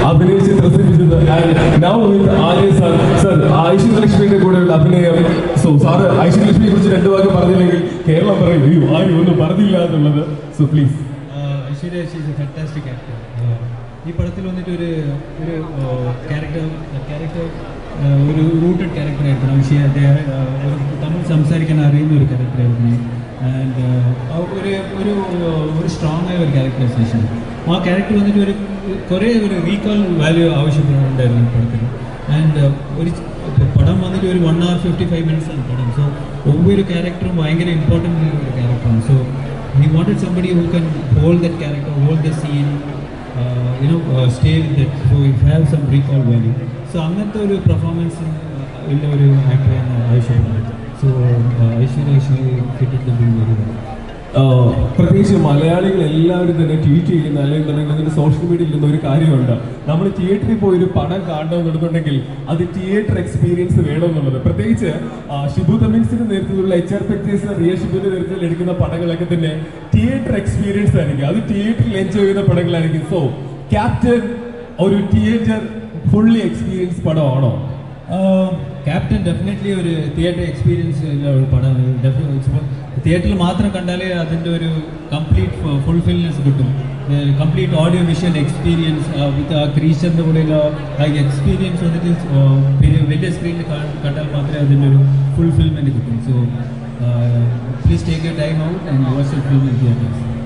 അഭിനയിച്ച് പ്രസരിപ്പിച്ചത് now with Arya sir sir Aishwarya ലക്ഷ്മിയുടെ കൂടെയുള്ള അഭിനയം സോ സാറ് ഐശ്വര്യ ലക്ഷ്മിയെ കുറിച്ച് രണ്ടു വാക്ക് പറഞ്ഞില്ലെങ്കിൽ കേരളം പറയും അയ്യോ ആരും ഒന്നും പറഞ്ഞില്ല എന്നുള്ളത് so please Aishwarya she's a fantastic actor ഈ പടത്തിൽ വന്നിട്ട് ഒരു ഒരു ക്യാരക്ടർ ക്യാരക്ടർ ഒരു റൂട്ടഡ് ക്യാരക്ടറായിരുന്നു ഐശ്വര്യ അദ്ദേഹം ഒരു തമിഴ് സംസാരിക്കാൻ അറിയുന്ന ഒരു ക്യാരക്ടറായിരുന്നു ആൻഡ് ഒരു ഒരു ഒരു സ്ട്രോങ് ആയ ഒരു ക്യാരക്ടറൈസേഷൻ ആ ക്യാരക്ടർ വന്നിട്ട് ഒരു കുറേ ഒരു റീകോൾ വാല്യൂ ആവശ്യപ്പെടുന്നുണ്ടായിരുന്നു ഈ പടത്തിൽ ആൻഡ് ഒരു പടം വന്നിട്ട് ഒരു one hour fifty five minutes ആണ് പടം സോ ഒவ்வொரு ക്യാരക്ടറും ഭയങ്കര ഇമ്പോർട്ടൻ്റ് ആയ ഒരു ക്യാരക്ടറാണ് so he wanted somebody who can hold that character, hold the scene, uh, you know, uh, stay with it, so it have some recall value. So അങ്ങനത്തെ ഒരു performance ഉള്ള ഒരു ആക്ടറാണ് ആവശ്യപ്പെടുന്നത് so Aishwarya she fitted the bill very well ah പ്രത്യേകിച്ച് മലയാളികൾ എല്ലാവരും തന്നെ ട്വീറ്റ് ചെയ്യുന്ന അല്ലെങ്കിൽ തന്നെ അതിന്റെ സോഷ്യൽ മീഡിയയിൽ ഇരുന്ന ഒരു കാര്യമുണ്ട് നമ്മൾ തിയേറ്ററിൽ പോയി ഒരു പടം കാണണമെന്നുണ്ടെന്നുണ്ടെങ്കിൽ അത് തിയേറ്റർ എക്സ്പീരിയൻസ് വേണമെന്നുള്ളത് പ്രത്യേകിച്ച് ആ, ഷിബു തമിൻസിന്റെ നേതൃത്വത്തിലുള്ള എച്ച് ആർ പിക്ചേഴ്സ് റിയ ഷിബുവിന്റെ നേതൃത്വത്തിൽ എടുക്കുന്ന പടങ്ങളൊക്കെ തന്നെ തിയേറ്റർ എക്സ്പീരിയൻസ് ആയിരിക്കും അത് തിയേറ്ററിൽ എൻജോയ് ചെയ്യുന്ന പടങ്ങളായിരിക്കും സോ ക്യാപ്റ്റൻ ഒരു തിയേറ്റർ ഫുള്ളി എക്സ്പീരിയൻസ് പടമാണോ ക്യാപ്റ്റൻ ഡെഫിനറ്റ്ലി ഒരു തിയേറ്റർ എക്സ്പീരിയൻസ് ഉള്ള ഒരു പടം തിയേറ്ററിൽ മാത്രം കണ്ടാലേ അതിൻ്റെ ഒരു കംപ്ലീറ്റ് ഫുൾഫിൽനെസ് കിട്ടും complete audio visual experience with ആ ക്രീച്ചറിൻ്റെ കൂടെയുള്ള ആ എക്സ്പീരിയൻസ് വന്നിട്ട് uh, വലിയ വലിയ സ്ക്രീനിൽ കണ്ടാൽ മാത്രമേ അതിൻ്റെ ഒരു ഫുൾഫിൽമെൻറ്റ് കിട്ടും so please take a time out and watch a film in theatres